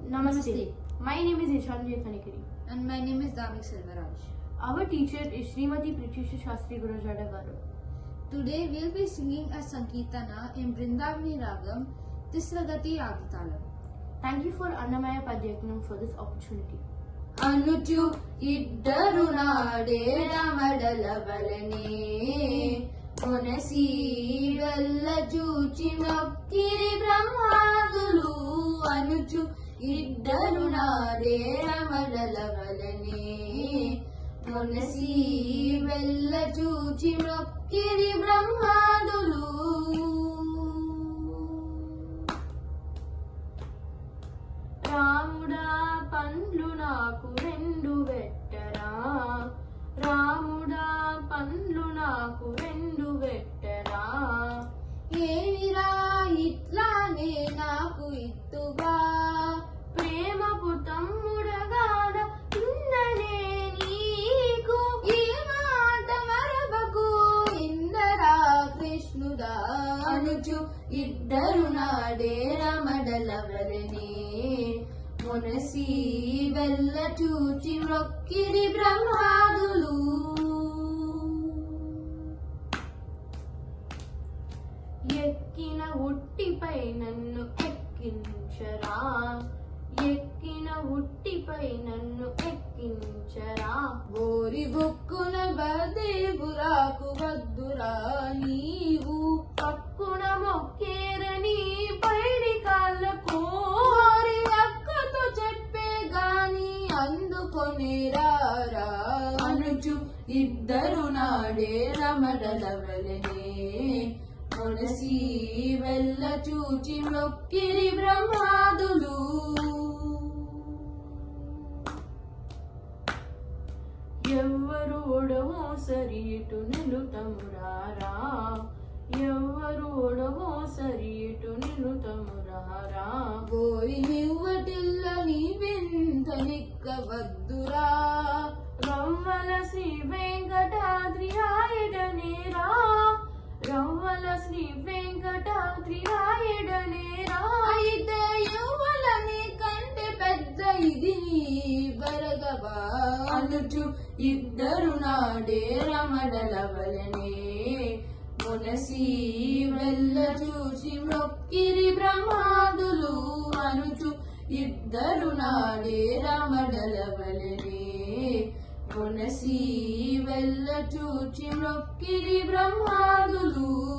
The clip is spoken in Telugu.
Namaste. Namaste. My name is Ishanji Kanikiri. And my name is Davik Selvaraj. Our teacher is Srimati Pritisha Shastri Gurujada Garu. Today we'll be singing a Sankirtana in Brindavani Ragam, Tisragati Agitalam. Thank you for Annamaya Padyagnam for this opportunity. అనుచు ఇద్దరు నాడే రమడల వలనే కొనసి వెళ్ళ చూచి మొక్కిరి బ్రహ్మాదులు అనుచు ఇద్దరు నాడే రమడల వలనే కొనసి వెళ్ళ చూచి మొక్కిరి బ్రహ్మాదులు రాముడా పండ్లు నాకు రెండు వెట్టరా రాముడా పండ్లు నాకు రెండు వెట్టరా ఏమిరా ఇట్లానే నాకు ఇత్తుగా ప్రేమపు తమ్ముడగాన ఉన్ననే నీకు ఈ మాట మరవకు ఇందరా కృష్ణుడా అనుచు ఇద్దరు నాడే రమడలవలనే మునసి వెళ్ళ చూచి మొక్కిరి బ్రహ్మాదులు ఎక్కిన ఉట్టిపై నన్ను ఎక్కించరా ఎక్కిన ఉట్టిపై నన్ను ఎక్కించరా ఓరి బొక్కున బదేవురాకు వద్దురా నీవు పక్కున మొక్కేరని పైడి కాళ్ళకు ఓరి అక్కతో చెప్పే గాని అందుకొనే రారా అనుచు ఇద్దరు నాడే రమడలవలనే మునసి వెళ్ళ చూచి మొక్కిరి బ్రహ్మాదులు ఎవ్వరు ఒడవో సరిటు నిలుతమురారా ఎవ్వరు ఒడవో సరిటు నిలుతమురారా ఓరి నివ్వటిల్ల నీ వింత నిక్కవద్దురా రవ్వల శ్రీ వెంకటాద్రి రాయడనేరా రవ్వల శ్రీ వెంకటాద్రి రాయడనేరా అయితే యువలని కంటే పెద్ద ఇది నీ బరగవా అనుచు ఇద్దరు నాడే రమడలవలనే మునసి వెళ్ళ చూసి మొక్కిరి బ్రహ్మాదులు అనుచు ఇద్దరు నాడే రమడలవలనే మునసి వెళ్ళ చూచి మొక్కిరి బ్రహ్మాదులు